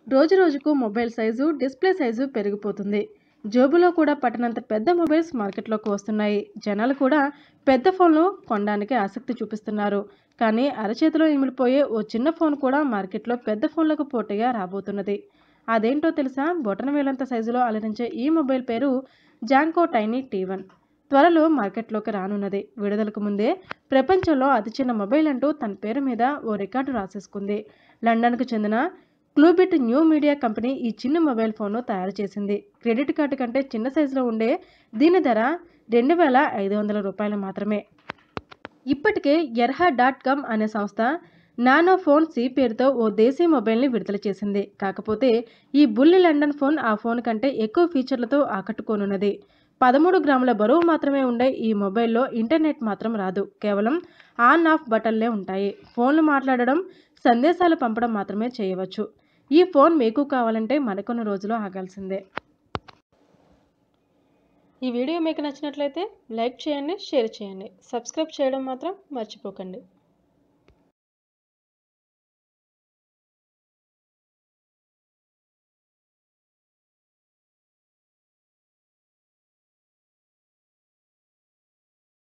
రోజు రోజుకు mobile size display size పెరిగిపోతుంది జోబులో కూడా పట్టనంత పెద్ద మొబైల్స్ మార్కెట్లోకి వస్తున్నాయి జనాలు కూడా పెద్ద ఫోన్లు కొనడానికి ఆసక్తి చూపిస్తున్నారు కానీ అరచేతిలో ఇమిడిపోయే ఓ చిన్న ఫోన్ కూడా మార్కెట్లో పెద్ద ఫోన్లకు పోటీగా రాబోతున్నది అదేంటో తెలుసా బొటన వేలంత సైజులో అలరించే ఈ మొబైల్ పేరు జాంకో టైనీ టీ వన్ త్వరలో మార్కెట్లోకి రానున్నది విడుదలకు ముందే ప్రపంచంలో అతి చిన్న మొబైల్ అంటూ తన పేరు మీద ఓ రికార్డు రాసేసుకుంది లండన్కు చెందిన క్లూబిట్ న్యూ మీడియా కంపెనీ ఈ చిన్న మొబైల్ ఫోన్ను తయారు చేసింది క్రెడిట్ కార్డు కంటే చిన్న సైజులో ఉండే దీని ధర రెండు వేల ఐదు వందల రూపాయలు మాత్రమే ఇప్పటికే ఎర్హా డాట్ కామ్ అనే సంస్థ నానో ఫోన్ సి పేరుతో ఓ దేశీ మొబైల్ని విడుదల చేసింది కాకపోతే ఈ బుల్లి లండన్ ఫోన్ ఆ ఫోన్ కంటే ఎక్కువ ఫీచర్లతో ఆకట్టుకోనున్నది పదమూడు గ్రాముల బరువు మాత్రమే ఉండే ఈ మొబైల్లో ఇంటర్నెట్ మాత్రం రాదు కేవలం ఆన్ ఆఫ్ బటన్లే ఉంటాయి ఫోన్లు మాట్లాడడం సందేశాలు పంపడం మాత్రమే చేయవచ్చు ఈ ఫోన్ మీకు కావాలంటే మరికొన్ని రోజులు ఆగాల్సిందే ఈ వీడియో మీకు నచ్చినట్లయితే లైక్ చేయండి షేర్ చేయండి సబ్స్క్రైబ్ చేయడం మాత్రం మర్చిపోకండి